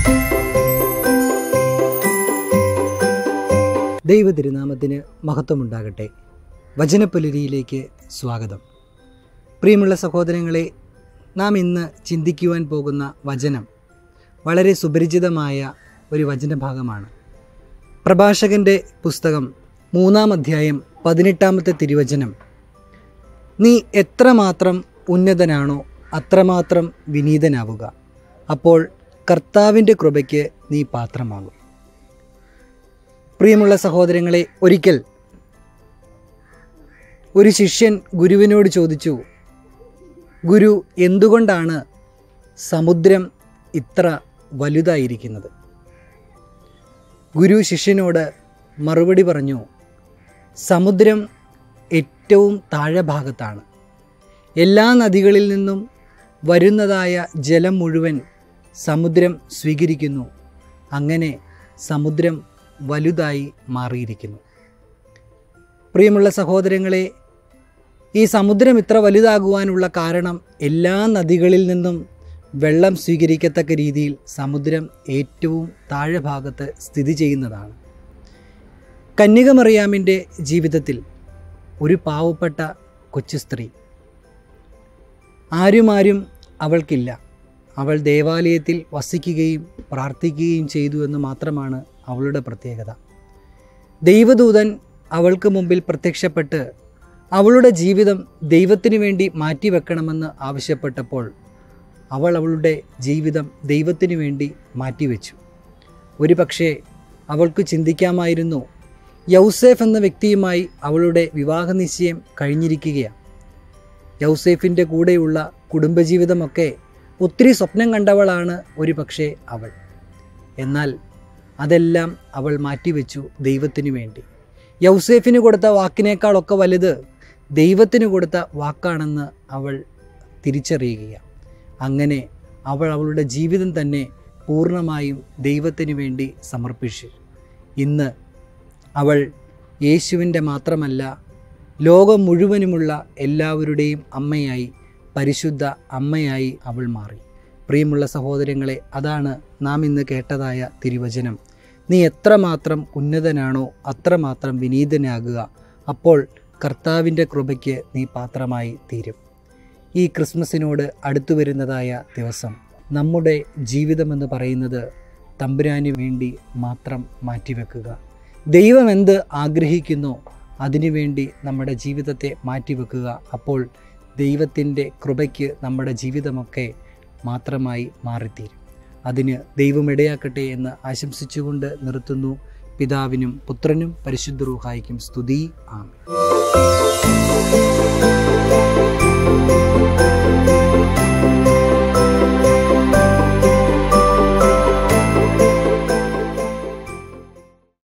ദൈവ തിരുനാമത്തിന് മഹത്വമുണ്ടാകട്ടെ വചനപ്പുലരിയിലേക്ക് സ്വാഗതം പ്രിയമുള്ള സഹോദരങ്ങളെ നാം ഇന്ന് ചിന്തിക്കുവാൻ പോകുന്ന വചനം വളരെ സുപരിചിതമായ ഒരു വചനഭാഗമാണ് പ്രഭാഷകൻ്റെ പുസ്തകം മൂന്നാം അധ്യായം പതിനെട്ടാമത്തെ തിരുവചനം നീ എത്രമാത്രം ഉന്നതനാണോ അത്രമാത്രം വിനീതനാവുക അപ്പോൾ കർത്താവിൻ്റെ കൃപയ്ക്ക് നീ പാത്രമാകും പ്രിയമുള്ള സഹോദരങ്ങളെ ഒരിക്കൽ ഒരു ശിഷ്യൻ ഗുരുവിനോട് ചോദിച്ചു ഗുരു എന്തുകൊണ്ടാണ് സമുദ്രം ഇത്ര വലുതായിരിക്കുന്നത് ഗുരു ശിഷ്യനോട് മറുപടി പറഞ്ഞു സമുദ്രം ഏറ്റവും താഴെ ഭാഗത്താണ് എല്ലാ നദികളിൽ നിന്നും വരുന്നതായ ജലം മുഴുവൻ സമുദ്രം സ്വീകരിക്കുന്നു അങ്ങനെ സമുദ്രം വലുതായി മാറിയിരിക്കുന്നു പ്രിയമുള്ള സഹോദരങ്ങളെ ഈ സമുദ്രം ഇത്ര വലുതാകുവാനുള്ള കാരണം എല്ലാ നദികളിൽ നിന്നും വെള്ളം സ്വീകരിക്കത്തക്ക രീതിയിൽ സമുദ്രം ഏറ്റവും താഴെ ഭാഗത്ത് സ്ഥിതി ചെയ്യുന്നതാണ് കന്യകമറിയാമിൻ്റെ ജീവിതത്തിൽ ഒരു പാവപ്പെട്ട കൊച്ചു സ്ത്രീ ആരുമാരും അവൾക്കില്ല അവൾ ദേവാലയത്തിൽ വസിക്കുകയും പ്രാർത്ഥിക്കുകയും ചെയ്തു എന്ന് മാത്രമാണ് അവളുടെ പ്രത്യേകത ദൈവദൂതൻ അവൾക്ക് മുമ്പിൽ പ്രത്യക്ഷപ്പെട്ട് അവളുടെ ജീവിതം ദൈവത്തിനു വേണ്ടി മാറ്റിവെക്കണമെന്ന് ആവശ്യപ്പെട്ടപ്പോൾ അവൾ അവളുടെ ജീവിതം ദൈവത്തിനു വേണ്ടി മാറ്റിവെച്ചു ഒരു പക്ഷേ അവൾക്ക് ചിന്തിക്കാമായിരുന്നു യൗസേഫ് എന്ന വ്യക്തിയുമായി അവളുടെ വിവാഹ നിശ്ചയം കഴിഞ്ഞിരിക്കുകയാണ് യൗസേഫിൻ്റെ കൂടെയുള്ള കുടുംബജീവിതമൊക്കെ ഒത്തിരി സ്വപ്നം കണ്ടവളാണ് ഒരു പക്ഷേ അവൾ എന്നാൽ അതെല്ലാം അവൾ മാറ്റിവെച്ചു ദൈവത്തിനു വേണ്ടി യൗസേഫിന് കൊടുത്ത വാക്കിനേക്കാളൊക്കെ വലുത് ദൈവത്തിന് കൊടുത്ത വാക്കാണെന്ന് അവൾ തിരിച്ചറിയുകയാണ് അങ്ങനെ അവൾ അവളുടെ ജീവിതം തന്നെ പൂർണ്ണമായും ദൈവത്തിന് വേണ്ടി സമർപ്പിച്ചു ഇന്ന് അവൾ യേശുവിൻ്റെ മാത്രമല്ല ലോകം മുഴുവനുമുള്ള എല്ലാവരുടെയും അമ്മയായി പരിശുദ്ധ അമ്മയായി അവൾ മാറി പ്രിയമുള്ള സഹോദരങ്ങളെ അതാണ് നാം ഇന്ന് കേട്ടതായ തിരുവചനം നീ എത്രമാത്രം ഉന്നതനാണോ അത്രമാത്രം വിനീതനാകുക അപ്പോൾ കർത്താവിൻ്റെ കൃപയ്ക്ക് നീ പാത്രമായി തീരും ഈ ക്രിസ്മസിനോട് അടുത്തു വരുന്നതായ ദിവസം നമ്മുടെ ജീവിതമെന്ന് പറയുന്നത് തമ്പുരാന് വേണ്ടി മാത്രം മാറ്റിവെക്കുക ദൈവം എന്ത് ആഗ്രഹിക്കുന്നോ അതിനുവേണ്ടി നമ്മുടെ ജീവിതത്തെ മാറ്റിവെക്കുക അപ്പോൾ ദൈവത്തിൻ്റെ കൃപയ്ക്ക് നമ്മുടെ ജീവിതമൊക്കെ മാത്രമായി മാറിത്തീരും അതിന് ദൈവം ഇടയാക്കട്ടെ എന്ന് ആശംസിച്ചുകൊണ്ട് നിർത്തുന്നു പിതാവിനും പുത്രനും പരിശുദ്ധ റൂഹായിക്കും സ്തുതി ആമേൻ